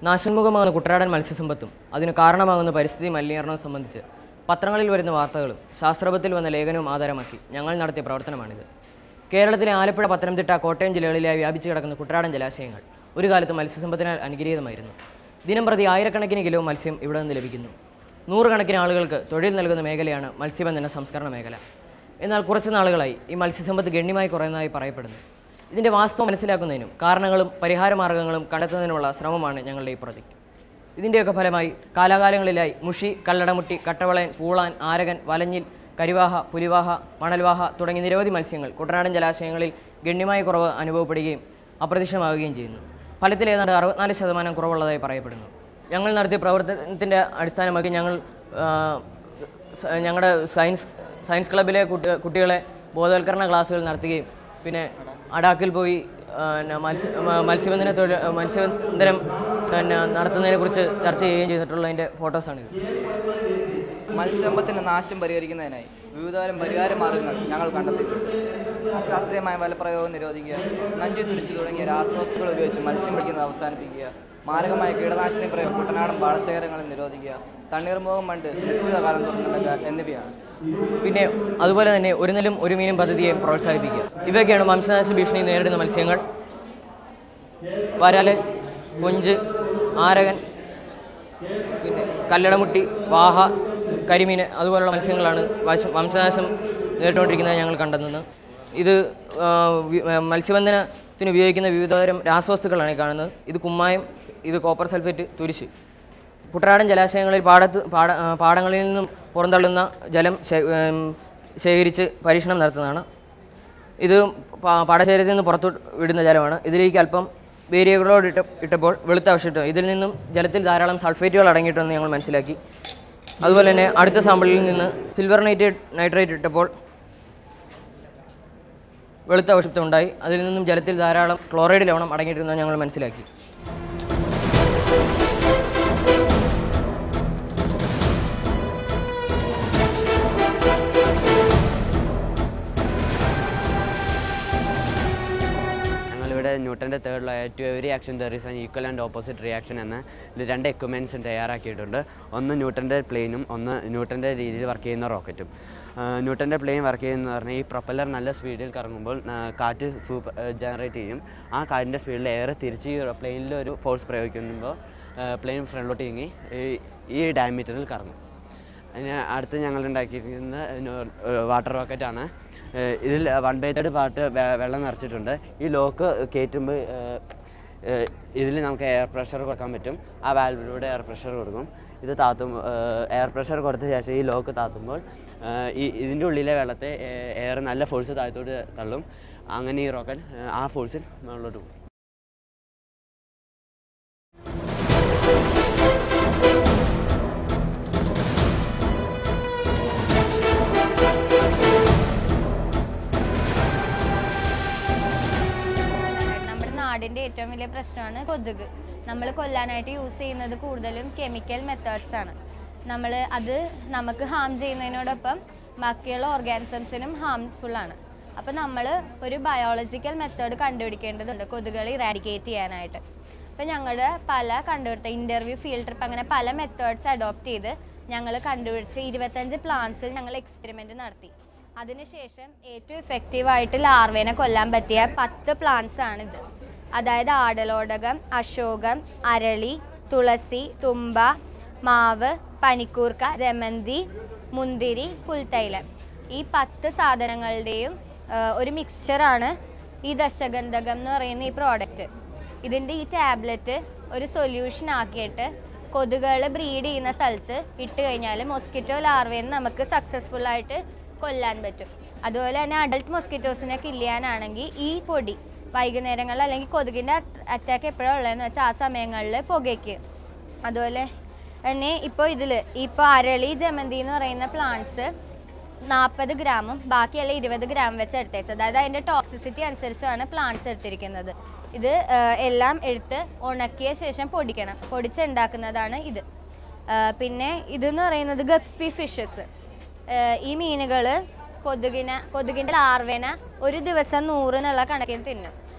നാശോന്മുഖമാകുന്ന കുട്ടനാടൻ മത്സ്യസമ്പത്തും അതിന് കാരണമാകുന്ന പരിസ്ഥിതി മലിനീകരണവും സംബന്ധിച്ച് പത്രങ്ങളിൽ വരുന്ന വാർത്തകളും ശാസ്ത്രപത്തിൽ വന്ന ലേഖനവും ആധാരമാക്കി ഞങ്ങൾ നടത്തിയ പ്രവർത്തനമാണിത് കേരളത്തിലെ ആലപ്പുഴ പത്തനംതിട്ട കോട്ടയം ജില്ലകളിലായി വ്യാപിച്ചു കിടക്കുന്ന കുട്ടനാടൻ ജലാശയങ്ങൾ ഒരു കാലത്ത് മത്സ്യസമ്പത്തിനാൽ അനുഗ്രഹീതമായിരുന്നു ദിനം പ്രതി ആയിരക്കണക്കിന് കിലോ മത്സ്യം ഇവിടെ നിന്ന് ലഭിക്കുന്നു നൂറുകണക്കിന് ആളുകൾക്ക് തൊഴിൽ നൽകുന്ന മേഖലയാണ് മത്സ്യബന്ധന സംസ്കരണ മേഖല എന്നാൽ കുറച്ച് നാളുകളായി ഈ മത്സ്യസമ്പത്ത് ഗണ്യമായി കുറയുന്നതായി പറയപ്പെടുന്നു ഇതിൻ്റെ വാസ്തവം മനസ്സിലാക്കുന്നതിനും കാരണങ്ങളും പരിഹാരമാർഗ്ഗങ്ങളും കണ്ടെത്തുന്നതിനുമുള്ള ശ്രമമാണ് ഞങ്ങളുടെ ഈ പ്രൊജക്റ്റ് ഇതിൻ്റെയൊക്കെ ഫലമായി കാലാകാലങ്ങളിലായി മുഷി കല്ലടമുട്ടി കട്ടവളയൻ പൂളാൻ ആരകൻ വലഞ്ഞിൽ കരിവാഹ പുലിവാഹ മണൽവാഹ തുടങ്ങി നിരവധി മത്സ്യങ്ങൾ കുട്ടനാടൻ ജലാശയങ്ങളിൽ ഗണ്യമായ കുറവ് അനുഭവപ്പെടുകയും അപ്രത്യക്ഷമാവുകയും ചെയ്യുന്നു ഫലത്തിൽ ഏതാണ്ട് അറുപത്തിനാല് ശതമാനം കുറവുള്ളതായി പറയപ്പെടുന്നു ഞങ്ങൾ നടത്തിയ പ്രവർത്തനത്തിൻ്റെ അടിസ്ഥാനമാക്കി ഞങ്ങൾ ആ, സ- ഞങ്ങളുടെ സയൻസ് സയൻസ് ക്ലബ്ബിലെ കുട്ടി കുട്ടികളെ ബോധവൽക്കരണ ക്ലാസ്സുകൾ നടത്തുകയും പിന്നെ അഡാക്കിൽ പോയി ആ, ന- മത്സ്യ മ- മത്സ്യബന്ധന തൊഴിൽ മത്സ്യബന്ധനം പിന്നെ നടത്തുന്നതിനെക്കുറിച്ച് ചർച്ച ചെയ്യുകയും ചെയ്തിട്ടുള്ളതിൻ്റെ ഫോട്ടോസാണിത് മത്സ്യസമ്പത്തിന് നാശം പരിഹരിക്കുന്നതിനായി വിവിധതരം പരിഹാര മാർഗങ്ങൾ ഞങ്ങൾ കണ്ടെത്തിയിട്ടുണ്ട് ശാസ്ത്രീയമായ വലപ്രയോഗം നിരോധിക്കുക നഞ്ചു തുരിശു തുടങ്ങിയ രാസവസ്തുക്കൾ ഉപയോഗിച്ച് മത്സ്യം പിടിക്കുന്നത് അവസാനിപ്പിക്കുക മാരകമായ കീടനാശിനി പ്രയോഗം കുട്ടനാടൻ പാടശേഖരങ്ങളിൽ നിരോധിക്കുക തണ്ണീർമുഖം മണ്ട് നിശ്ചിത കാലം തുറന്നിടുക എന്നിവയാണ് പിന്നെ അതുപോലെ തന്നെ ഒരു നെല്ലും ഒരു മീനും പദ്ധതിയെ പ്രോത്സാഹിപ്പിക്കുക ഇവയൊക്കെയാണ് വംശനാശ ഭീഷണി നേരിടുന്ന മത്സ്യങ്ങൾ വരാല് കൊഞ്ച് ആരകൻ പിന്നെ കല്ലടമുട്ടി വാഹ കരിമീൻ അതുപോലുള്ള മത്സ്യങ്ങളാണ് വശ- വംശനാശം നേരിട്ടുകൊണ്ടിരിക്കുന്നത് ഞങ്ങൾ കണ്ടെത്തുന്നത് ഇത് ആ, വി- ആ, മത്സ്യബന്ധനത്തിന് ഉപയോഗിക്കുന്ന വിവിധതരം രാസവസ്തുക്കളാണ് ഈ കാണുന്നത് ഇത് കുമ്മായം ഇത് കോപ്പർ സൾഫേറ്റ് തുരിശ് കുട്ടനാടൻ ജലാശയങ്ങളിൽ പാടത്ത് പാട ആ, പാടങ്ങളിൽ നിന്നും പുറന്തള്ളുന്ന ജലം ശേ- ഉം, ശേഖരിച്ച് പരീക്ഷണം നടത്തുന്നതാണ് ഇത് പാ- പാടശേഖരത്തിൽ നിന്ന് പുറത്തു വിടുന്ന ജലമാണ് ഇതിലേക്ക് അല്പം വേരിയകളോട് ഇട്ട ഇട്ടപ്പോൾ വെളുത്ത അവശിഷ്ടം ഇതിൽ നിന്നും ജലത്തിൽ ധാരാളം സൾഫേറ്റുകൾ അടങ്ങിയിട്ടുണ്ടെന്ന് ഞങ്ങൾ മനസ്സിലാക്കി അതുപോലെ തന്നെ അടുത്ത സാമ്പിളിൽ നിന്ന് സിൽവർ നൈട്രേറ്റ് നൈട്രേറ്റ് ഇട്ടപ്പോൾ വെളുത്ത അവശിഷ്ടം ഉണ്ടായി അതിൽ നിന്നും ജലത്തിൽ ധാരാളം ക്ലോറൈഡ് ലവണം അടങ്ങിയിട്ടുണ്ടെന്ന് ഞങ്ങൾ മനസ്സിലാക്കി ഞങ്ങളിവിടെ ന്യൂട്ടൻ്റെ third law to every action there is an equal and opposite reaction എന്ന ഇത് രണ്ട് എക്യുപ്മെൻറ്റ്സും തയ്യാറാക്കിയിട്ടുണ്ട് ഒന്ന് ന്യൂട്ടൻ്റെ പ്ലെയിനും ഒന്ന് ന്യൂട്ടൻ്റെ രീതിയിൽ വർക്ക് ചെയ്യുന്ന റോക്കറ്റും ന്യൂട്ടൻ്റെ പ്ലെയിൻ വർക്ക് ചെയ്യുന്ന പറഞ്ഞാൽ ഈ പ്രൊപ്പല്ലർ നല്ല സ്പീഡിൽ കറങ്ങുമ്പോൾ ആ, കാറ്റ് സൂപ്പർ ജനറേറ്റ് ചെയ്യും ആ കാറ്റിൻ്റെ സ്പീഡിൽ എയർ തിരിച്ച് ഈ പ്ലെയിനിൽ ഒരു ഫോഴ്സ് പ്രയോഗിക്കുമ്പോൾ പ്ലെയിൻ ഫ്രണ്ടിലോട്ട് നീങ്ങി ഈ- ഈ ഡയമീറ്ററിൽ കറങ്ങും അതിന് അടുത്ത് ഞങ്ങൾ ഉണ്ടാക്കിയിരിക്കുന്ന വാട്ടർ റോക്കറ്റാണ് ഏഹ് ഇതിൽ വൺ ബൈ തേർഡ് പാർട്ട് വെള്ളം നിറച്ചിട്ടുണ്ട് ഈ ലോക്ക് കയറ്റുമ്പോൾ ഇതിൽ നമുക്ക് എയർ പ്രഷർ കൊടുക്കാൻ പറ്റും ആ വാൽവിലൂടെ എയർ പ്രഷർ കൊടുക്കും ഇത് താത്തും എയർ പ്രഷർ കൊടുത്ത ശേഷം ഈ ലോക്ക് താത്തുമ്പോൾ ഏഹ് ഈ ഇതിൻ്റെ ഉള്ളിലെ വെള്ളത്തെ എയർ നല്ല ഫോഴ്സ് താഴത്തോട്ട് തള്ളും അങ്ങനെ ഈ റോക്കറ്റ് ആ ഫോഴ്സിൽ മുകളിലോട്ട് പോകും നമ്മുടെ നാടിന്റെ ഏറ്റവും വലിയ പ്രശ്നമാണ് കൊതുക് നമ്മൾ കൊല്ലാനായിട്ട് യൂസ് ചെയ്യുന്നത് കൂടുതലും കെമിക്കൽ മെത്തേഡ്സ് ആണ് നമ്മൾ അത് നമുക്ക് ഹാം ചെയ്യുന്നതിനോടൊപ്പം ബാക്കിയുള്ള ഓർഗാനിസംസിനും ഹാംഫുൾ ആണ് അപ്പം നമ്മൾ ഒരു ബയോളജിക്കൽ മെത്തേഡ് കണ്ടുപിടിക്കേണ്ടതുണ്ട് കൊതുകുകളെ ഇറാഡിക്കേറ്റ് ചെയ്യാനായിട്ട് അപ്പം ഞങ്ങളുടെ പല കണ്ടുപിടുത്ത ഇൻ്റർവ്യൂ ഫീൽഡ് ട്രിപ്പ് അങ്ങനെ പല മെത്തേഡ്സ് അഡോപ്റ്റ് ചെയ്ത് ഞങ്ങൾ കണ്ടുപിടിച്ച് ഇരുപത്തഞ്ച് പ്ലാന്റ്സിൽ ഞങ്ങൾ എക്സ്പെരിമെൻ്റ് നടത്തി അതിനുശേഷം ഏറ്റവും ഇഫക്റ്റീവായിട്ട് ലാർവേനെ കൊല്ലാൻ പറ്റിയ പത്ത് പ്ലാന്റ്സ് ആണിത് അതായത് ആടലോടകം അശോകം അരളി തുളസി തുമ്പ മാവ് പനിക്കൂർക്ക ജമന്തി മുന്തിരി പുൽത്തൈലം ഈ പത്ത് സാധനങ്ങളുടെയും ആ, ഒരു മിക്സ്ചറാണ് ഈ ദശഗന്ധകം എന്ന് പറയുന്ന ഈ പ്രോഡക്റ്റ് ഇതിൻ്റെ ഈ ടാബ്ലറ്റ് ഒരു സൊല്യൂഷൻ ആക്കിയിട്ട് കൊതുകുകൾ ബ്രീഡ് ചെയ്യുന്ന സ്ഥലത്ത് ഇട്ട് കഴിഞ്ഞാൽ മൊസ്കിറ്റോ ലാർവേന്ന് നമുക്ക് സക്സസ്ഫുൾ ആയിട്ട് കൊല്ലാൻ പറ്റും അതുപോലെ തന്നെ അഡൾട്ട് മൊസ്കിറ്റോസിനെ കില്ല് ചെയ്യാനാണെങ്കിൽ ഈ പൊടി വൈകുന്നേരങ്ങളിൽ അല്ലെങ്കിൽ കൊതുകിൻ്റെ അറ്റാക്ക് എപ്പോഴാണ് ഉള്ളതെന്ന് വെച്ചാൽ ആ സമയങ്ങളിൽ പുകയ്ക്ക് അതുപോലെ തന്നെ ഇപ്പോൾ ഇതിൽ ഇപ്പോൾ അരളി ജമന്തി എന്ന് പറയുന്ന പ്ലാന്റ്സ് നാൽപ്പത് ഗ്രാമും ബാക്കിയല്ല ഇരുപത് ഗ്രാം വെച്ച് എടുത്തേച്ചത് അതായത് അതിൻ്റെ ടോക്സിസിറ്റി അനുസരിച്ചാണ് പ്ലാന്റ്സ് എടുത്തിരിക്കുന്നത് ഇത് ആ, എല്ലാം എടുത്ത് ഉണക്കിയ ശേഷം പൊടിക്കണം പൊടിച്ചുണ്ടാക്കുന്നതാണ് ഇത് ആ, പിന്നെ ഇതെന്ന് പറയുന്നത് ഗപ്പി ഫിഷസ് ഈ മീനുകൾ കൊതുകിനെ കൊതുകിൻ്റെ ലാർവേനെ ഒരു ദിവസം നൂറിനുള്ള കണക്കിന് തിന്നും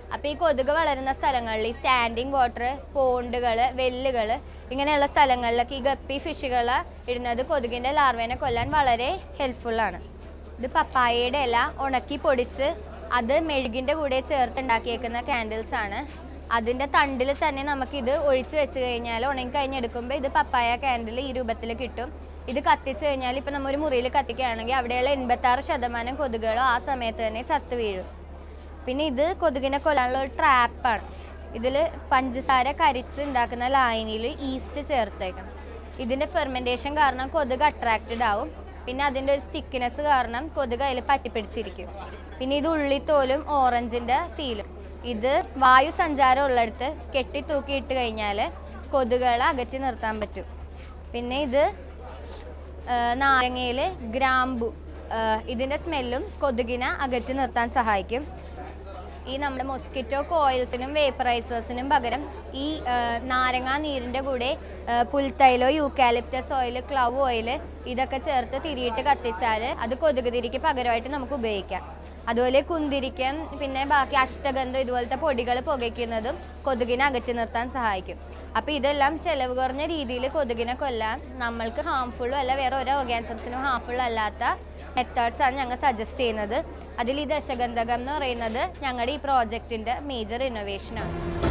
അപ്പോൾ ഈ കൊതുക് വളരുന്ന സ്ഥലങ്ങളിൽ ഈ സ്റ്റാൻഡിങ് വാട്ടർ പോണ്ടുകൾ വെല്ലുകൾ ഇങ്ങനെയുള്ള സ്ഥലങ്ങളിലൊക്കെ ഈ ഗപ്പി ഫിഷുകൾ ഇടുന്നത് കൊതുകിൻ്റെ ലാർവേനെ കൊല്ലാൻ വളരെ ഹെൽപ്ഫുള്ളാണ് ഇത് പപ്പായയുടെ ഇല ഉണക്കി പൊടിച്ച് അത് മെഴുകിൻ്റെ കൂടെ ചേർത്ത് ഉണ്ടാക്കിയേക്കുന്ന ക്യാൻഡിൽസ് ആണ് അതിൻ്റെ തണ്ടിൽ തന്നെ നമുക്കിത് ഒഴിച്ച് വെച്ച് കഴിഞ്ഞാൽ ഉണങ്ങി കഴിഞ്ഞെടുക്കുമ്പോൾ ഇത് പപ്പായ ക്യാൻഡിൽ ഈ രൂപത്തിൽ കിട്ടും ഇത് കത്തിച്ച് കഴിഞ്ഞാൽ ഇപ്പം നമ്മൾ ഒരു മുറിയിൽ കത്തിക്കുകയാണെങ്കിൽ അവിടെയുള്ള എൺപത്താറ് ശതമാനം കൊതുകുകളും ആ സമയത്ത് തന്നെ ചത്തു വീഴും പിന്നെ ഇത് കൊതുകിനെ കൊല്ലാനുള്ള ഒരു ട്രാപ്പാണ് ഇതിൽ പഞ്ചസാര കരിച്ച് ഉണ്ടാക്കുന്ന ലായനിയിൽ ഈസ്റ്റ് ചേർത്തേക്കണം ഇതിൻ്റെ ഫെർമെൻറ്റേഷൻ കാരണം കൊതുക് അട്രാക്റ്റഡ് ആവും പിന്നെ അതിൻ്റെ ഒരു സ്റ്റിക്കിനെസ് കാരണം കൊതുക് അതിൽ പറ്റിപ്പിടിച്ചിരിക്കും പിന്നെ ഇത് ഉള്ളിത്തോലും ഓറഞ്ചിൻ്റെ തീലും ഇത് വായു സഞ്ചാരം ഉള്ളിടത്ത് കെട്ടി തൂക്കി ഇട്ട് കഴിഞ്ഞാൽ കൊതുകുകളെ അകറ്റി നിർത്താൻ പറ്റും പിന്നെ ഇത് നാരങ്ങയിൽ ഗ്രാമ്പു ഇതിൻ്റെ സ്മെല്ലും കൊതുകിനെ അകറ്റി നിർത്താൻ സഹായിക്കും ഈ നമ്മുടെ മൊസ്കിറ്റോ കോയിൽസിനും വേപ്പറൈസേഴ്സിനും പകരം ഈ ആ, നാരങ്ങാ നീരിൻ്റെ കൂടെ ആ, പുൽത്തൈലോ യൂക്കാലിപ്റ്റസ് ഓയിൽ ക്ലവ് ഓയിൽ ഇതൊക്കെ ചേർത്ത് തിരിയിട്ട് കത്തിച്ചാൽ അത് കൊതുക് തിരിക്ക് പകരമായിട്ട് നമുക്ക് ഉപയോഗിക്കാം അതുപോലെ കുന്തിരിക്കൻ പിന്നെ ബാക്കി അഷ്ടഗന്ധം ഇതുപോലത്തെ പൊടികൾ പുകയ്ക്കുന്നതും കൊതുകിനെ അകറ്റി നിർത്താൻ സഹായിക്കും അപ്പോൾ ഇതെല്ലാം ചെലവ് കുറഞ്ഞ രീതിയിൽ കൊതുകിനെ കൊല്ലാൻ നമ്മൾക്ക് ഹാംഫുള്ളും അല്ല വേറെ ഒരു ഓർഗാനിസംസിനും ഹാംഫുൾ അല്ലാത്ത മെത്തേഡ്സ് ആണ് ഞങ്ങൾ സജസ്റ്റ് ചെയ്യുന്നത് അതിൽ ഈ ദശഗന്ധകം എന്ന് പറയുന്നത് ഞങ്ങളുടെ ഈ പ്രോജക്റ്റിൻ്റെ മേജർ ഇന്നോവേഷനാണ്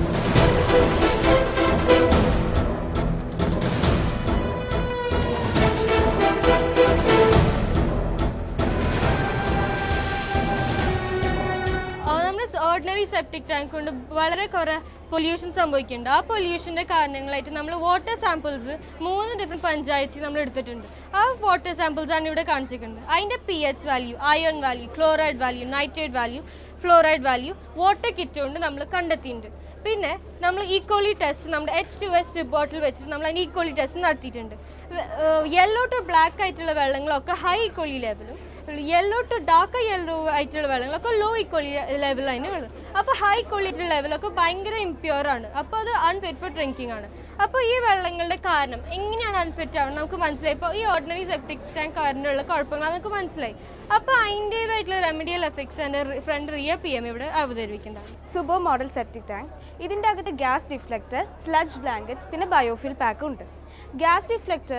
നമ്മൾ ഓർഡിനറി സെപ്റ്റിക് ടാങ്ക് കൊണ്ട് വളരെ കുറേ പൊല്യൂഷൻ സംഭവിക്കുന്നുണ്ട് ആ പൊല്യൂഷൻ്റെ കാരണങ്ങളായിട്ട് നമ്മൾ വാട്ടർ സാമ്പിൾസ് മൂന്ന് ഡിഫറെൻറ്റ് പഞ്ചായത്തിൽ നമ്മൾ എടുത്തിട്ടുണ്ട് ആ വാട്ടർ സാമ്പിൾസ് ആണ് ഇവിടെ കാണിച്ചിരിക്കുന്നത് അതിൻ്റെ P H value iron value chloride value nitrate value fluoride value water kit കൊണ്ട് നമ്മൾ കണ്ടെത്തിയിട്ടുണ്ട് പിന്നെ നമ്മൾ ഈക്വലി ടെസ്റ്റ് നമ്മുടെ എച്ച് ടു എസ് റിപ്പോർട്ടിൽ വെച്ചിട്ട് നമ്മൾ അതിന് ഈക്വലി ടെസ്റ്റ് നടത്തിയിട്ടുണ്ട് യെല്ലോ ടു ബ്ലാക്ക് ആയിട്ടുള്ള വെള്ളങ്ങളൊക്കെ ഹൈ ഈക്വലി ലെവലും യെല്ലോ ടു ഡാർക്ക് യെല്ലോ ആയിട്ടുള്ള വെള്ളങ്ങളൊക്കെ ലോ ഈക്വലി ലെവലാണ് ഉള്ളത് അപ്പോൾ ഹൈ ക്വാളിറ്റി ലെവലൊക്കെ ഭയങ്കര impure ആണ് അപ്പോൾ അത് അൺഫിറ്റ് ഫോർ ഡ്രിങ്കിങ് ആണ് അപ്പോൾ ഈ വെള്ളങ്ങളുടെ കാരണം എങ്ങനെയാണ് അൺഫിറ്റ് ആവുന്നത് നമുക്ക് മനസ്സിലായി ഇപ്പോൾ ഈ ഓർഡിനറി സെപ്റ്റിക് ടാങ്ക് കാരണമുള്ള കുഴപ്പങ്ങൾ നമുക്ക് മനസ്സിലായി അപ്പോൾ അതിൻ്റേതായിട്ടുള്ള റെമഡിയൽ എഫക്ട്സ് എൻ്റെ ഫ്രണ്ട് റിയ പി എം ഇവിടെ അവതരിപ്പിക്കുന്നതാണ് സുബോ മോഡൽ സെപ്റ്റിക് ടാങ്ക് ഇതിൻ്റെ അകത്ത് ഗ്യാസ് ഡിഫ്ലക്ടർ സ്ലഡ്ജ് ബ്ലാങ്കറ്റ് പിന്നെ ബയോഫിൽ പാക്കും ഉണ്ട് ഗ്യാസ് ഡിഫ്ലക്ടർ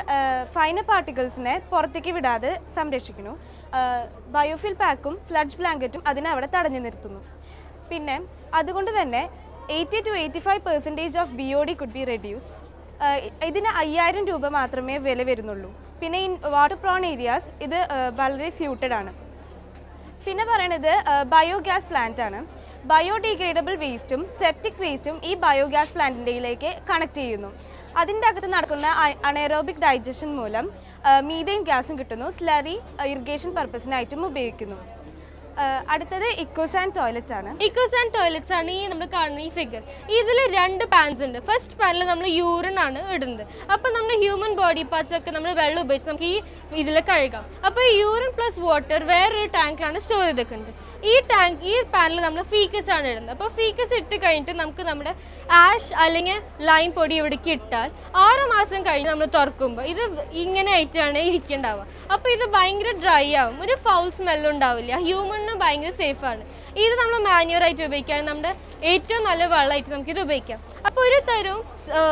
ഫൈന പാർട്ടിക്കിൾസിനെ പുറത്തേക്ക് വിടാതെ സംരക്ഷിക്കുന്നു ബയോഫിൽ പാക്കും സ്ലഡ്ജ് ബ്ലാങ്കറ്റും അതിനെ അവിടെ തടഞ്ഞു നിർത്തുന്നു പിന്നെ അതുകൊണ്ട് തന്നെ eighty to eighty five percentage of B O D could be reduce ഇതിന് അയ്യായിരം രൂപ മാത്രമേ വില വരുന്നുള്ളൂ പിന്നെ ഇൻ വാട്ടർ പ്രോൺ ഏരിയാസ് ഇത് ആ, വളരെ സ്യൂട്ടഡ് ആണ് പിന്നെ പറയണത് ബയോഗ്യാസ് പ്ലാന്റ് ആണ് ബയോഡിഗ്രേഡബിൾ വേസ്റ്റും സെപ്റ്റിക് വേസ്റ്റും ഈ ബയോഗ്യാസ് പ്ലാന്റിൻ്റെയിലേക്ക് കണക്ട് ചെയ്യുന്നു അതിൻ്റെ അകത്ത് നടക്കുന്ന അണേറോബിക് ഡൈജഷൻ മൂലം മീതെയിൻ ഗ്യാസും കിട്ടുന്നു സ്ലറി ഇറിഗേഷൻ പർപ്പസിനായിട്ടും ഉപയോഗിക്കുന്നു ആ, അടുത്തത് ഇക്കോസാൻ ടോയ്ലറ്റ് ആണ് ഇക്കോസ് ആൻഡ് ടോയ്ലറ്റ്സ് ആണ് ഈ നമ്മൾ കാണുന്ന ഈ ഫിഗർ ഇതിൽ രണ്ട് പാൻസ് ഉണ്ട് ഫസ്റ്റ് പാനിൽ നമ്മൾ യൂറിൻ ആണ് ഇടുന്നത് അപ്പോൾ നമ്മുടെ ഹ്യൂമൻ ബോഡി പാർട്സ് ഒക്കെ നമ്മൾ വെള്ളം ഉപയോഗിച്ച് നമുക്ക് ഈ ഇതിൽ കഴുകാം അപ്പോൾ ഈ യൂറിൻ പ്ലസ് വാട്ടർ വേറൊരു ടാങ്കിലാണ് സ്റ്റോർ ചെയ്തിട്ടുണ്ട് ഈ ടാങ്ക് ഈ പാനിൽ നമ്മൾ ഫീക്കസ് ആണ് ഇടുന്നത് അപ്പോൾ ഫീക്കസ് ഇട്ട് കഴിഞ്ഞിട്ട് നമുക്ക് നമ്മുടെ ആഷ് അല്ലെങ്കിൽ ലൈം പൊടി ഇവിടേക്ക് ഇട്ടാൽ ആറ് മാസം കഴിഞ്ഞ് നമ്മൾ തുറക്കുമ്പോൾ ഇത് ഇങ്ങനെ ആയിട്ടാണ് ഇരിക്കേണ്ടാവുക അപ്പോൾ ഇത് ഭയങ്കര ഡ്രൈ ആവും ഒരു ഫൗൾ സ്മെല്ലും ഉണ്ടാവില്ല ഹ്യൂമണിന് ഭയങ്കര സേഫാണ് ഇത് നമ്മൾ മാനുവർ ആയിട്ട് ഉപയോഗിക്കാൻ നമ്മുടെ ഏറ്റവും നല്ല വെള്ളമായിട്ട് നമുക്ക് ഇത് ഉപയോഗിക്കാം അപ്പോൾ ഒരു തരവും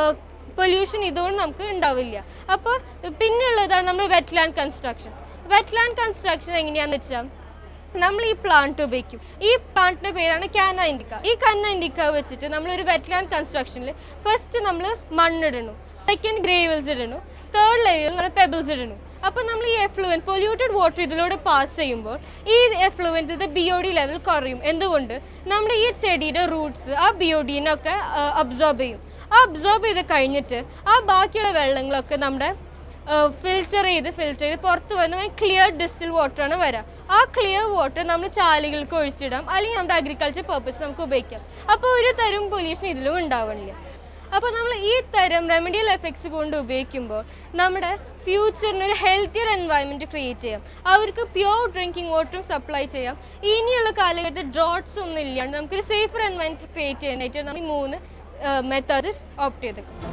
പൊല്യൂഷൻ ഇതുകൊണ്ട് നമുക്ക് ഉണ്ടാവില്ല അപ്പോൾ പിന്നെയുള്ളതാണ് നമ്മൾ wetland construction wetland construction എങ്ങനെയാണെന്ന് വെച്ചാൽ നമ്മൾ ഈ പ്ലാന്റ് ഉപയോഗിക്കും ഈ പ്ലാന്റിന്റെ പേരാണ് കാന ഇൻഡിക്ക ഈ കന്ന ഇൻഡിക്ക വെച്ചിട്ട് നമ്മൾ ഒരു വെറ്റ്ലാൻഡ് കൺസ്ട്രക്ഷനിൽ ഫസ്റ്റ് നമ്മൾ മണ്ണിടണു സെക്കൻഡ് ഗ്രേവൽസ് ഇടണു തേർഡ് ലെയറിൽ നമ്മൾ പെബിൾസ് ഇടണു അപ്പോൾ നമ്മൾ ഈ എഫ്ലുവൻറ്റ് പൊല്യൂട്ടഡ് വാട്ടർ ഇതിലൂടെ പാസ് ചെയ്യുമ്പോൾ ഈ എഫ്ലുവൻറ്റിൻ്റെ ബി ഒ ഡി ലെവൽ കുറയും എന്തുകൊണ്ട് നമ്മുടെ ഈ ചെടിയുടെ റൂട്ട്സ് ആ ബി ഒ ഡീനൊക്കെ അബ്സോർബ് ചെയ്യും ആ അബ്സോർബ് ചെയ്ത് കഴിഞ്ഞിട്ട് ആ ബാക്കിയുള്ള വെള്ളങ്ങളൊക്കെ നമ്മുടെ ഫിൽറ്റർ ചെയ്ത് ഫിൽറ്റർ ചെയ്ത് പുറത്ത് വന്ന് ക്ലിയർ ഡിസ്റ്റിൽ വാട്ടറാണ് വരിക ആ ക്ലിയർ വാട്ടർ നമ്മൾ ചാലുകൾക്ക് ഒഴിച്ചിടാം അല്ലെങ്കിൽ നമ്മുടെ അഗ്രികൾച്ചർ പർപ്പസ് നമുക്ക് ഉപയോഗിക്കാം അപ്പോൾ ഒരു തരം പൊല്യൂഷൻ ഇതിലും ഉണ്ടാവണില്ല അപ്പോൾ നമ്മൾ ഈ തരം റെമഡിയൽ എഫക്ട്സ് കൊണ്ട് ഉപയോഗിക്കുമ്പോൾ നമ്മുടെ ഫ്യൂച്ചറിന് ഒരു ഹെൽത്തിയർ എൻവയൺമെൻറ്റ് ക്രിയേറ്റ് ചെയ്യാം അവർക്ക് പ്യോർ ഡ്രിങ്കിങ് വാട്ടറും സപ്ലൈ ചെയ്യാം ഇനിയുള്ള കാലഘട്ടത്തിൽ ഡ്രോട്ട്സ് ഒന്നും ഇല്ലാണ്ട് നമുക്കൊരു സേഫർ എൻവയൺമെൻറ്റ് ക്രിയേറ്റ് ചെയ്യാനായിട്ട് നമ്മൾ ഈ മൂന്ന് മെത്തേഡ് ഓപ്റ്റ് ചെയ്തേക്കും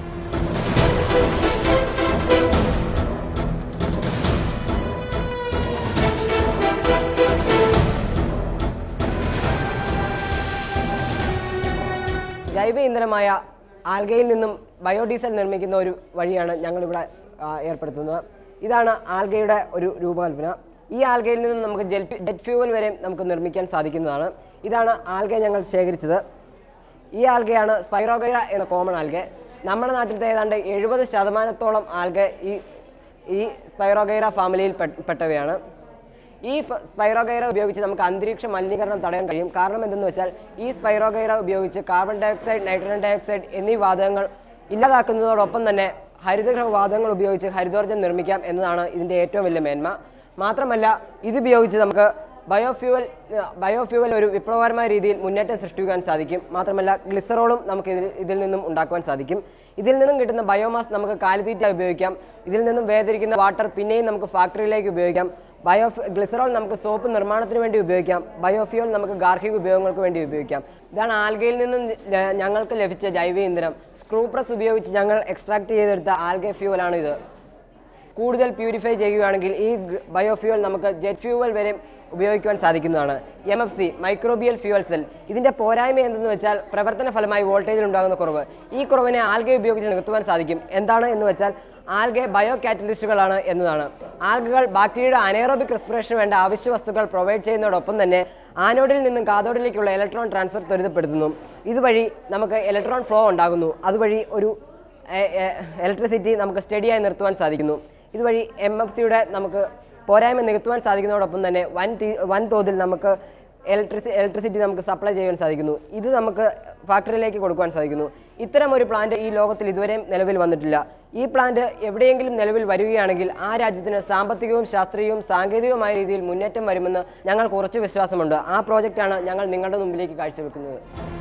ജൈവ ഇന്ധനമായ ആൽഗയിൽ നിന്നും ബയോഡീസൽ നിർമ്മിക്കുന്ന ഒരു വഴിയാണ് ഞങ്ങളിവിടെ ആ, ഏർപ്പെടുത്തുന്നത് ഇതാണ് ആൽഗയുടെ ഒരു രൂപകൽപ്പന ഈ ആൽഗയിൽ നിന്നും നമുക്ക് ജെൽ ജെറ്റ് ഫ്യൂവൽ വരെ നമുക്ക് നിർമ്മിക്കാൻ സാധിക്കുന്നതാണ് ഇതാണ് ആൽഗ ഞങ്ങൾ ശേഖരിച്ചത് ഈ ആൽഗയാണ് സ്പൈറോഗൈറ എന്ന കോമൺ ആൽഗ നമ്മുടെ നാട്ടിലത്തെ ഏതാണ്ട് എഴുപത് ശതമാനത്തോളം ആൽഗ ഈ ഈ സ്പൈറോഗൈറ ഫാമിലിയിൽ പെ- പെട്ടവയാണ് ഈ ഫ- സ്പൈറോഗൈറ ഉപയോഗിച്ച് നമുക്ക് അന്തരീക്ഷ മലിനീകരണം തടയാൻ കഴിയും കാരണം എന്തെന്ന് വെച്ചാൽ ഈ സ്പൈറോഗൈറ ഉപയോഗിച്ച് കാർബൺ ഡയോക്സൈഡ് നൈട്രജൻ ഡയോക്സൈഡ് എന്നീ വാതകങ്ങൾ ഇല്ലാതാക്കുന്നതോടൊപ്പം തന്നെ ഹരിതഗൃഹ വാതകങ്ങൾ ഉപയോഗിച്ച് ഹരിതോർജ്ജം നിർമ്മിക്കാം എന്നതാണ് ഇതിൻ്റെ ഏറ്റവും വലിയ മേന്മ മാത്രമല്ല ഇത് ഉപയോഗിച്ച് നമുക്ക് ബയോഫ്യൂവൽ ബയോഫ്യൂവൽ ഒരു വിപ്ലവകരമായ രീതിയിൽ മുന്നേറ്റം സൃഷ്ടിക്കാൻ സാധിക്കും മാത്രമല്ല ഗ്ലിസറോളും നമുക്ക് ഇതിൽ ഇതിൽ നിന്നും ഉണ്ടാക്കുവാൻ സാധിക്കും ഇതിൽ നിന്നും കിട്ടുന്ന ബയോമാസ് നമുക്ക് കാലിത്തീറ്റ ഉപയോഗിക്കാം ഇതിൽ നിന്നും വേർതിരിക്കുന്ന വാട്ടർ പിന്നെയും നമുക്ക് ഫാക്ടറിയിലേക്ക് ഉപയോഗിക്കാം ബയോ ഗ്ലിസറോൾ നമുക്ക് സോപ്പ് നിർമ്മാണത്തിന് വേണ്ടി ഉപയോഗിക്കാം ബയോഫ്യൂൽ നമുക്ക് ഗാർഹിക ഉപയോഗങ്ങൾക്ക് വേണ്ടി ഉപയോഗിക്കാം ഇതാണ് ആൽഗയിൽ നിന്നും ല- ഞങ്ങൾക്ക് ലഭിച്ച ജൈവ ഇന്ധനം സ്ക്രൂ പ്രസ് ഉപയോഗിച്ച് ഞങ്ങൾ എക്സ്ട്രാക്ട് ചെയ്തെടുത്ത ആൽഗ ഫ്യൂവലാണ് ഇത് കൂടുതൽ പ്യൂരിഫൈ ചെയ്യുകയാണെങ്കിൽ ഈ ബയോഫ്യൂവൽ നമുക്ക് ജെറ്റ് ഫ്യൂവൽ വരെ ഉപയോഗിക്കുവാൻ സാധിക്കുന്നതാണ് M F C microbial fuel cell ഇതിൻ്റെ പോരായ്മ എന്തെന്ന് വെച്ചാൽ പ്രവർത്തന ഫലമായി വോൾട്ടേജിൽ ഉണ്ടാകുന്ന കുറവ് ഈ കുറവിനെ ആൽഗ ഉപയോഗിച്ച് നികത്തുവാൻ സാധിക്കും എന്താണ് എന്ന് വെച്ചാൽ ആൽഗെ ബയോ കാറ്റലിസ്റ്റുകളാണ് എന്നതാണ് ആൽഗകൾ ബാക്ടീരിയയുടെ അനേറോബിക് റെസ്പിറേഷന് വേണ്ട അവശ്യ വസ്തുക്കൾ പ്രൊവൈഡ് ചെയ്യുന്നതോടൊപ്പം തന്നെ ആനോഡിൽ നിന്നും കാതോഡിലേക്കുള്ള ഇലക്ട്രോൺ ട്രാൻസ്ഫർ ത്വരിതപ്പെടുത്തുന്നു ഇതുവഴി നമുക്ക് ഇലക്ട്രോൺ ഫ്ലോ ഉണ്ടാകുന്നു അതുവഴി ഒരു ഇലക്ട്രിസിറ്റി നമുക്ക് സ്റ്റഡിയായി നിർത്തുവാൻ സാധിക്കുന്നു ഇതുവഴി എം എഫ് സിയുടെ നമുക്ക് പോരായ്മ നികത്തുവാൻ സാധിക്കുന്നതോടൊപ്പം തന്നെ വൻ തീ- വൻ തോതിൽ നമുക്ക് ഇലക്ട്രിസി ഇലക്ട്രിസിറ്റി നമുക്ക് സപ്ലൈ ചെയ്യാൻ സാധിക്കുന്നു ഇത് നമുക്ക് ഫാക്ടറിയിലേക്ക് കൊടുക്കുവാൻ സാധിക്കുന്നു ഇത്തരം ഒരു പ്ലാന്റ് ഈ ലോകത്തിൽ ഇതുവരെയും നിലവിൽ വന്നിട്ടില്ല ഈ പ്ലാന്റ് എവിടെയെങ്കിലും നിലവിൽ വരികയാണെങ്കിൽ ആ രാജ്യത്തിന് സാമ്പത്തികവും ശാസ്ത്രീയവും സാങ്കേതികവുമായ രീതിയിൽ മുന്നേറ്റം വരുമെന്ന് ഞങ്ങൾക്ക് ഉറച്ചു വിശ്വാസമുണ്ട് ആ പ്രോജക്റ്റാണ് ഞങ്ങൾ നിങ്ങളുടെ മുമ്പിലേക്ക് കാഴ്ചവെക്കുന്നത്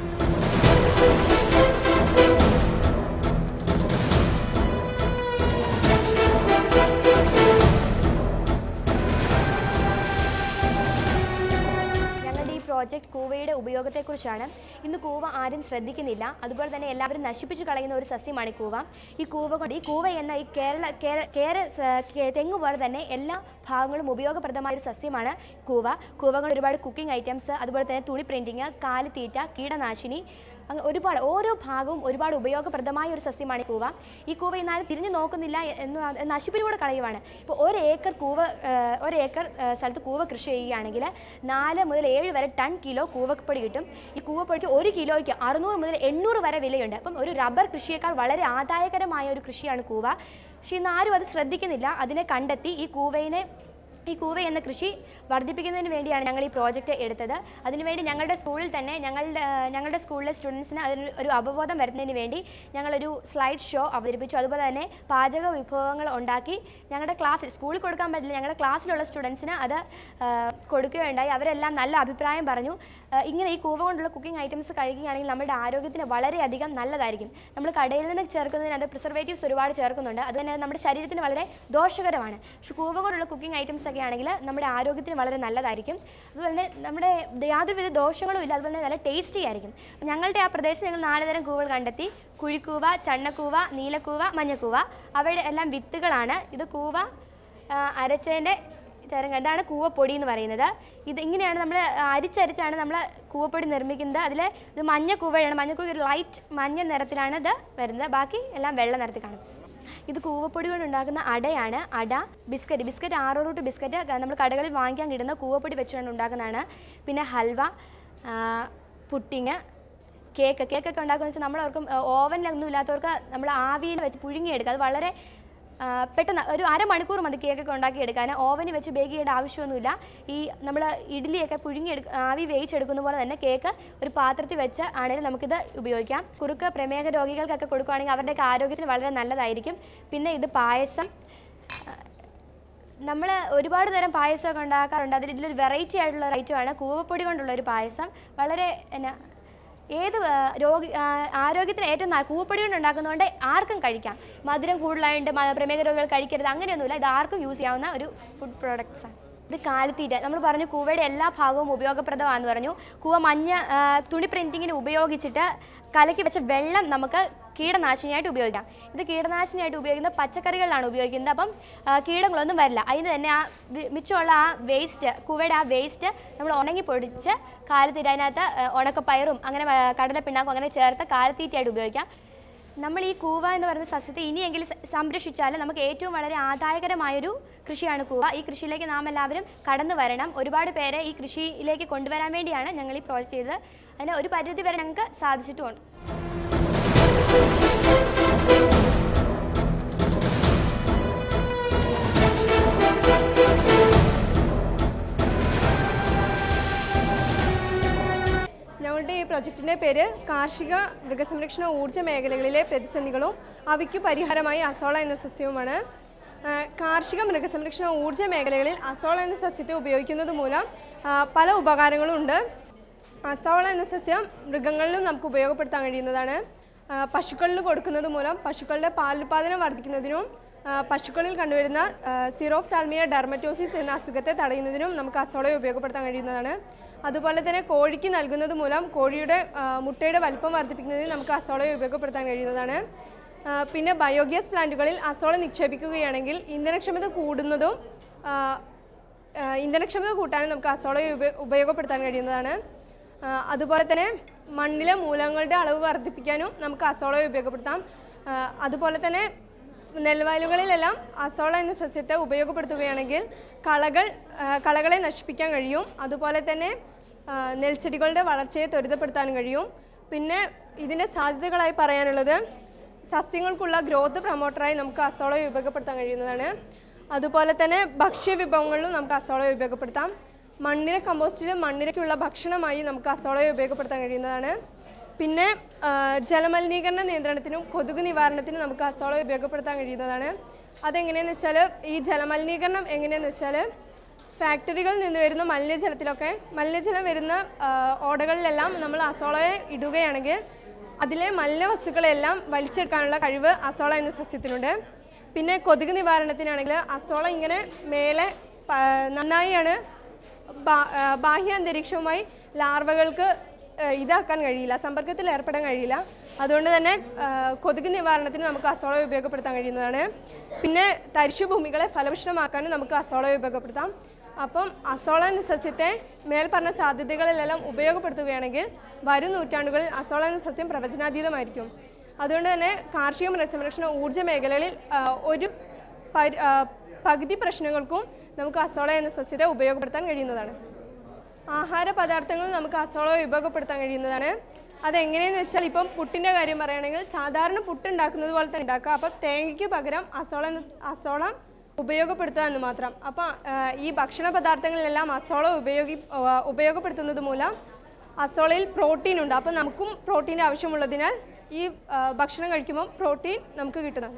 ഞങ്ങളുടെ ഈ പ്രോജക്റ്റ് കൂവയുടെ ഉപയോഗത്തെക്കുറിച്ചാണ് ഇന്ന് കൂവ ആരും ശ്രദ്ധിക്കുന്നില്ല അതുപോലെ തന്നെ എല്ലാവരും നശിപ്പിച്ചു കളയുന്ന ഒരു സസ്യമാണ് ഈ കൂവ ഈ കൂവ കൊണ്ട് ഈ കൂവ എന്ന ഈ കേരള കേര- കേര സ- കേ- തെങ്ങ് പോലെ തന്നെ എല്ലാ ഭാഗങ്ങളും ഉപയോഗപ്രദമായ ഒരു സസ്യമാണ് കൂവ കൂവ കൊണ്ട് ഒരുപാട് കുക്കിംഗ് ഐറ്റംസ് അതുപോലെ തന്നെ തുണി പ്രിൻറ്റിങ് കാലിത്തീറ്റ കീടനാശിനി അങ്ങനെ ഒരുപാട് ഓരോ ഭാഗവും ഒരുപാട് ഉപയോഗപ്രദമായ ഒരു സസ്യമാണ് ഈ കൂവ ഈ കൂവ ഇന്നാലും തിരിഞ്ഞു നോക്കുന്നില്ല എന്ന് അത് നശിപ്പിലൂടെ കളയുവാണ് ഇപ്പോൾ ഒരു ഏക്കർ കൂവ ഏഹ്, ഒരു ഏക്കർ ഏഹ്, സ്ഥലത്ത് കൂവ കൃഷി ചെയ്യുകയാണെങ്കിൽ നാല് മുതൽ ഏഴ് വരെ ടൺ കിലോ കൂവപ്പൊടി കിട്ടും ഈ കൂവപ്പൊടിക്ക് ഒരു കിലോയ്ക്ക് അറുന്നൂറ് മുതൽ എണ്ണൂറ് വരെ വിലയുണ്ട് അപ്പം ഒരു റബ്ബർ കൃഷിയേക്കാൾ വളരെ ആദായകരമായ ഒരു കൃഷിയാണ് കൂവ പക്ഷേ ഇന്ന് ആരും അത് ശ്രദ്ധിക്കുന്നില്ല അതിനെ കണ്ടെത്തി ഈ കൂവയിനെ ഈ കൂവ എന്ന കൃഷി വർദ്ധിപ്പിക്കുന്നതിന് വേണ്ടിയാണ് ഞങ്ങൾ ഈ പ്രോജക്റ്റ് എടുത്തത് അതിനുവേണ്ടി ഞങ്ങളുടെ സ്കൂളിൽ തന്നെ ഞങ്ങളുടെ ആ, ഞങ്ങളുടെ സ്കൂളിലെ സ്റ്റുഡൻസിന് അതിന് ഒരു അവബോധം വരുന്നതിന് വേണ്ടി ഞങ്ങളൊരു സ്ലൈഡ് ഷോ അവതരിപ്പിച്ചു അതുപോലെ തന്നെ പാചക വിഭവങ്ങൾ ഉണ്ടാക്കി ഞങ്ങളുടെ ക്ലാസ്സിൽ സ്കൂളിൽ കൊടുക്കാൻ പറ്റില്ല ഞങ്ങളുടെ ക്ലാസ്സിലുള്ള സ്റ്റുഡൻസിന് അത് ആ, കൊടുക്കുകയുണ്ടായി അവരെല്ലാം നല്ല അഭിപ്രായം പറഞ്ഞു ആ, ഇങ്ങനെ ഈ കൂവ കൊണ്ടുള്ള കുക്കിംഗ് ഐറ്റംസ് കഴിക്കുകയാണെങ്കിൽ നമ്മുടെ ആരോഗ്യത്തിന് വളരെയധികം നല്ലതായിരിക്കും നമ്മൾ കടയിൽ നിന്ന് ചേർക്കുന്നതിന് അത് പ്രിസർവേറ്റീവ്സ് ഒരുപാട് ചേർക്കുന്നുണ്ട് അത് തന്നെ നമ്മുടെ ശരീരത്തിന് വളരെ ദോഷകരമാണ് പക്ഷെ കൂവ കൊണ്ടുള്ള കുക്കിംഗ് ഐറ്റംസ് ഒക്കെ ആണെങ്കിൽ നമ്മുടെ ആരോഗ്യത്തിന് വളരെ നല്ലതായിരിക്കും അതുപോലെ തന്നെ നമ്മുടെ യാതൊരുവിധ ദോഷങ്ങളും ഇല്ല അതുപോലെ തന്നെ നല്ല ടേസ്റ്റി ആയിരിക്കും അപ്പോൾ ഞങ്ങളുടെ ആ പ്രദേശത്ത് ഞങ്ങൾ നാല് തരം കൂവകൾ കണ്ടെത്തി കുഴിക്കൂവ ചണ്ണക്കൂവ നീലക്കൂവ മഞ്ഞക്കൂവ അവയുടെ എല്ലാം വിത്തുകളാണ് ഇത് കൂവ ആ, അരച്ചതിൻ്റെ ചേരങ്ങ ഇതാണ് കൂവപ്പൊടി എന്ന് പറയുന്നത് ഇത് ഇങ്ങനെയാണ് നമ്മൾ അരിച്ചരിച്ചാണ് നമ്മൾ കൂവപ്പൊടി നിർമ്മിക്കുന്നത് അതിൽ ഇത് മഞ്ഞ കൂവയാണ് മഞ്ഞ കൂവ ഒരു ലൈറ്റ് മഞ്ഞ നിറത്തിലാണ് ഇത് വരുന്നത് ബാക്കി എല്ലാം വെള്ള നിറത്തിൽ കാണും ഇത് കൂവപ്പൊടി കൊണ്ട് ഉണ്ടാക്കുന്ന അടയാണ് അട biscuit biscuit arrowroot biscuit നമ്മൾ കടകളിൽ വാങ്ങിക്കാൻ കിട്ടുന്ന കൂവപ്പൊടി വെച്ചുകൊണ്ട് ഉണ്ടാക്കുന്നതാണ് പിന്നെ ഹൽവ ആ, പുട്ടിങ് കേക്ക് കേക്കൊക്കെ ഉണ്ടാക്കുന്ന വെച്ചാൽ നമ്മളവർക്കും ഓവനിലൊന്നും ഇല്ലാത്തവർക്ക് നമ്മൾ ആവിയിൽ വെച്ച് പുഴുങ്ങിയെടുക്കുക അത് വളരെ ആ, പെട്ടെന്ന് ഒരു അരമണിക്കൂർ മതി കേക്കൊക്കെ ഉണ്ടാക്കിയെടുക്കാൻ ഓവനിൽ വെച്ച് ബേക്ക് ചെയ്യേണ്ട ആവശ്യമൊന്നുമില്ല ഈ നമ്മൾ ഇഡ്ഡലിയൊക്കെ പുഴുങ്ങിയെടു ആവി വേവിച്ചെടുക്കുന്ന പോലെ തന്നെ കേക്ക് ഒരു പാത്രത്തിൽ വെച്ച് ആണെങ്കിലും നമുക്കിത് ഉപയോഗിക്കാം കുറുക്ക് പ്രമേഹ രോഗികൾക്കൊക്കെ കൊടുക്കുകയാണെങ്കിൽ അവരുടെയൊക്കെ ആരോഗ്യത്തിന് വളരെ നല്ലതായിരിക്കും പിന്നെ ഇത് പായസം നമ്മൾ ഒരുപാട് തരം പായസമൊക്കെ ഉണ്ടാക്കാറുണ്ട് അതിൽ ഇതിലൊരു വെറൈറ്റി ആയിട്ടുള്ള ഒരു ഐറ്റമാണ് കൂവപ്പൊടി കൊണ്ടുള്ള ഒരു പായസം വളരെ എന്നാ ഏത് ആ, രോഗി ആ, ആരോഗ്യത്തിന് ഏറ്റവും നല്ല കൂവപ്പൊടി കൊണ്ട് ഉണ്ടാക്കുന്നതുകൊണ്ട് ആർക്കും കഴിക്കാം മധുരം കൂടുതലായിട്ട് മ- പ്രമേഹ രോഗികൾ കഴിക്കരുത് അങ്ങനെയൊന്നുമില്ല ഇത് ആർക്കും യൂസ് ചെയ്യാവുന്ന ഒരു ഫുഡ് പ്രോഡക്ട്സ് ആണ് ഇത് കാലിത്തീറ്റ നമ്മൾ പറഞ്ഞു കൂവയുടെ എല്ലാ ഭാഗവും ഉപയോഗപ്രദമാണെന്ന് പറഞ്ഞു കൂവ മഞ്ഞ ആ, തുണി പ്രിൻറ്റിങ്ങിന് ഉപയോഗിച്ചിട്ട് കലക്കി വെച്ച വെള്ളം നമുക്ക് കീടനാശിനിയായിട്ട് ഉപയോഗിക്കാം ഇത് കീടനാശിനിയായിട്ട് ഉപയോഗിക്കുന്ന പച്ചക്കറികളിലാണ് ഉപയോഗിക്കുന്നത് അപ്പം ആ, കീടങ്ങളൊന്നും വരില്ല അതിന് തന്നെ ആ വി- മിച്ചമുള്ള ആ വേസ്റ്റ് കുവയുടെ ആ വേസ്റ്റ് നമ്മൾ ഉണങ്ങി പൊടിച്ച് കാലത്തീറ്റ അതിനകത്ത് ആ, ഉണക്കപ്പയറും അങ്ങനെ ആ, കടലപ്പിണ്ണാക്കും അങ്ങനെ ചേർത്ത് കാലത്തീറ്റയായിട്ട് ഉപയോഗിക്കാം നമ്മൾ ഈ കൂവ എന്ന് പറയുന്ന സസ്യത്തെ ഇനിയെങ്കിലും സ- സംരക്ഷിച്ചാൽ നമുക്ക് ഏറ്റവും വളരെ ആദായകരമായൊരു കൃഷിയാണ് കൂവ ഈ കൃഷിയിലേക്ക് നാം എല്ലാവരും കടന്നു വരണം ഒരുപാട് പേരെ ഈ കൃഷിയിലേക്ക് കൊണ്ടുവരാൻ വേണ്ടിയാണ് ഞങ്ങൾ ഈ പ്രോജക്റ്റ് ചെയ്തത് അതിന് ഒരു പരിധി വരെ ഞങ്ങൾക്ക് സാധിച്ചിട്ടുമുണ്ട് ഞങ്ങളുടെ ഈ പ്രൊജക്റ്റിൻ്റെ പേര് കാർഷിക മൃഗസംരക്ഷണ ഊർജ്ജ മേഖലകളിലെ പ്രതിസന്ധികളും അവയ്ക്ക് പരിഹാരമായി അസോള എന്ന സസ്യവുമാണ് ആ, കാർഷിക മൃഗസംരക്ഷണ ഊർജ്ജ മേഖലകളിൽ അസോള എന്ന സസ്യത്തെ ഉപയോഗിക്കുന്നത് മൂലം ആ, പല ഉപകാരങ്ങളും ഉണ്ട് അസോള എന്ന സസ്യം മൃഗങ്ങളിലും നമുക്ക് ഉപയോഗപ്പെടുത്താൻ കഴിയുന്നതാണ് ആ, പശുക്കളിൽ കൊടുക്കുന്നത് മൂലം പശുക്കളുടെ പാലുൽപാദനം വർദ്ധിക്കുന്നതിനും ആ, പശുക്കളിൽ കണ്ടുവരുന്ന സിറോഫ് താൽമിയ ഡെർമറ്റോസിസ് എന്ന അസുഖത്തെ തടയുന്നതിനും നമുക്ക് അസോള ഉപയോഗപ്പെടുത്താൻ കഴിയുന്നതാണ് അതുപോലെ തന്നെ കോഴിക്ക് നൽകുന്നത് മൂലം കോഴിയുടെ ആ, മുട്ടയുടെ വലിപ്പം വർദ്ധിപ്പിക്കുന്നതിന് നമുക്ക് അസോള ഉപയോഗപ്പെടുത്താൻ കഴിയുന്നതാണ് ആ, പിന്നെ ബയോഗ്യാസ് പ്ലാന്റുകളിൽ അസോള നിക്ഷേപിക്കുകയാണെങ്കിൽ ഇന്ധനക്ഷമത കൂടുന്നതും ആ, ആ, ഇന്ധനക്ഷമത കൂട്ടാനും നമുക്ക് അസോള ഉപ- ഉപയോഗപ്പെടുത്താൻ കഴിയുന്നതാണ് ആ, അതുപോലെ തന്നെ മണ്ണിലെ മൂലങ്ങളുടെ അളവ് വർദ്ധിപ്പിക്കാനും നമുക്ക് അസോള ഉപയോഗപ്പെടുത്താം ആ, അതുപോലെ തന്നെ നെൽവയലുകളിലെല്ലാം അസോള എന്ന സസ്യത്തെ ഉപയോഗപ്പെടുത്തുകയാണെങ്കിൽ കളകൾ ആ, കളകളെ നശിപ്പിക്കാൻ കഴിയും അതുപോലെ തന്നെ ആ, നെൽച്ചെടികളുടെ വളർച്ചയെ ത്വരിതപ്പെടുത്താനും കഴിയും പിന്നെ ഇതിൻ്റെ സാധ്യതകളായി പറയാനുള്ളത് സസ്യങ്ങൾക്കുള്ള ഗ്രോത്ത് പ്രൊമോട്ടറായി നമുക്ക് അസോള ഉപയോഗപ്പെടുത്താൻ കഴിയുന്നതാണ് അതുപോലെ തന്നെ ഭക്ഷ്യവിഭവങ്ങളിലും നമുക്ക് അസോള ഉപയോഗപ്പെടുത്താം മണ്ണിര കമ്പോസ്റ്റിൽ മണ്ണിരയ്ക്കുള്ള ഭക്ഷണമായി നമുക്ക് അസോള ഉപയോഗപ്പെടുത്താൻ കഴിയുന്നതാണ് പിന്നെ ആ, ജലമലിനീകരണ നിയന്ത്രണത്തിനും കൊതുക് നിവാരണത്തിനും നമുക്ക് അസോള ഉപയോഗപ്പെടുത്താൻ കഴിയുന്നതാണ് അതെങ്ങനെയെന്ന് വെച്ചാൽ ഈ ജലമലിനീകരണം എങ്ങനെയെന്ന് വെച്ചാൽ ഫാക്ടറികളിൽ നിന്ന് വരുന്ന മലിനജലത്തിലൊക്കെ മലിനജലം വരുന്ന ആ, ഓടകളിലെല്ലാം നമ്മൾ അസോളയെ ഇടുകയാണെങ്കിൽ അതിലെ മലിന വസ്തുക്കളെല്ലാം വലിച്ചെടുക്കാനുള്ള കഴിവ് അസോള എന്ന സസ്യത്തിനുണ്ട് പിന്നെ കൊതുക് നിവാരണത്തിനാണെങ്കിൽ അസോള ഇങ്ങനെ മേലെ പ- നന്നായിയാണ് ബാ- ആ, ബാഹ്യ അന്തരീക്ഷവുമായി ലാർവകൾക്ക് ആ, ഇതാക്കാൻ കഴിയില്ല സമ്പർക്കത്തിൽ ഏർപ്പെടാൻ കഴിയില്ല അതുകൊണ്ട് തന്നെ ആ, കൊതുക് നിവാരണത്തിന് നമുക്ക് അസോള ഉപയോഗപ്പെടുത്താൻ കഴിയുന്നതാണ് പിന്നെ തരിശു ഭൂമികളെ ഫലഭൂഷണമാക്കാനും നമുക്ക് അസോള ഉപയോഗപ്പെടുത്താം അപ്പം അസോള എന്ന സസ്യത്തെ മേൽ പറഞ്ഞ സാധ്യതകളിലെല്ലാം ഉപയോഗപ്പെടുത്തുകയാണെങ്കിൽ വരും നൂറ്റാണ്ടുകളിൽ അസോള എന്ന സസ്യം പ്രവചനാതീതമായിരിക്കും അതുകൊണ്ട് തന്നെ കാർഷിക മൃഗസംരക്ഷണ ഊർജ്ജ മേഖലകളിൽ ആ, ഒരു പരി- ആ, പകുതി പ്രശ്നങ്ങൾക്കും നമുക്ക് അസോള എന്ന സസ്യത്തെ ഉപയോഗപ്പെടുത്താൻ കഴിയുന്നതാണ് ആഹാര പദാർത്ഥങ്ങൾ നമുക്ക് അസോള ഉപയോഗപ്പെടുത്താൻ കഴിയുന്നതാണ് അതെങ്ങനെയെന്ന് വെച്ചാൽ ഇപ്പം പുട്ടിൻ്റെ കാര്യം പറയുകയാണെങ്കിൽ സാധാരണ പുട്ട് ഉണ്ടാക്കുന്നത് പോലെ തന്നെ ഉണ്ടാക്കുക അപ്പം തേങ്ങയ്ക്ക് പകരം അസോള എന്ന് അസോള ഉപയോഗപ്പെടുത്തുക എന്ന് മാത്രം അപ്പം ഈ ഭക്ഷണ പദാർത്ഥങ്ങളിലെല്ലാം അസോള ഉപയോഗി ആ, ഉപയോഗപ്പെടുത്തുന്നത് മൂലം അസോളയിൽ പ്രോട്ടീൻ ഉണ്ട് അപ്പം നമുക്കും പ്രോട്ടീൻ്റെ ആവശ്യമുള്ളതിനാൽ ഈ ആ, ഭക്ഷണം കഴിക്കുമ്പോൾ പ്രോട്ടീൻ നമുക്ക് കിട്ടുന്നതാണ്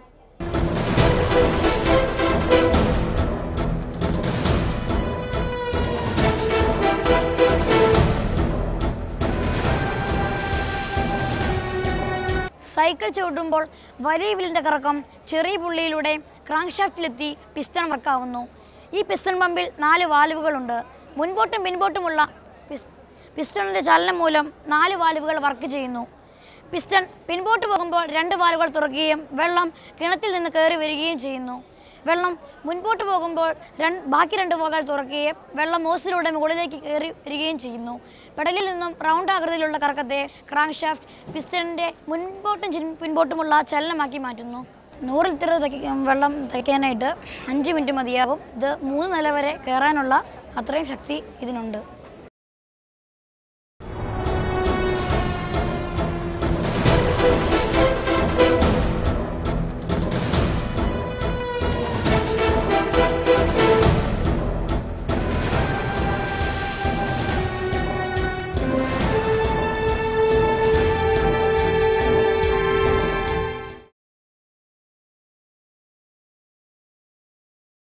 സൈക്കിൾ ചവിട്ടുമ്പോൾ വലിയ വില്ലിൻ്റെ കറക്കം ചെറിയ പുള്ളിയിലൂടെ ക്രാങ്ക്ഷാഫ്റ്റിലെത്തി പിസ്റ്റൺ വർക്കാവുന്നു ഈ പിസ്റ്റൺ പമ്പിൽ നാല് വാൽവുകളുണ്ട് മുൻപോട്ടും പിൻപോട്ടുമുള്ള പിസ് പിസ്റ്റണിൻ്റെ ചലനം മൂലം നാല് വാൽവുകൾ വർക്ക് ചെയ്യുന്നു പിസ്റ്റൺ പിൻപോട്ട് പോകുമ്പോൾ രണ്ട് വാൽവുകൾ തുറക്കുകയും വെള്ളം കിണറ്റിൽ നിന്ന് കയറി വരികയും ചെയ്യുന്നു വെള്ളം മുൻപോട്ട് പോകുമ്പോൾ രണ്ട് ബാക്കി രണ്ട് വാൽവുകൾ തുറക്കുകയും വെള്ളം ഓസിലൂടെ മുകളിലേക്ക് കയറി വരികയും ചെയ്യുന്നു പെടലിൽ നിന്നും റൗണ്ട് ആകൃതിയിലുള്ള കറക്കത്തെ ക്രാങ്ക് ഷാഫ്റ്റ് പിസ്റ്റണിൻ്റെ മുൻപോട്ടും ചിൻ- പിൻപോട്ടുമുള്ള ചലനമാക്കി മാറ്റുന്നു നൂറ് ലിറ്റർ തയ്ക്ക- വെള്ളം തയ്ക്കാനായിട്ട് അഞ്ച് മിനിറ്റ് മതിയാകും ഇത് മൂന്ന് നില വരെ കയറാനുള്ള അത്രയും ശക്തി ഇതിനുണ്ട്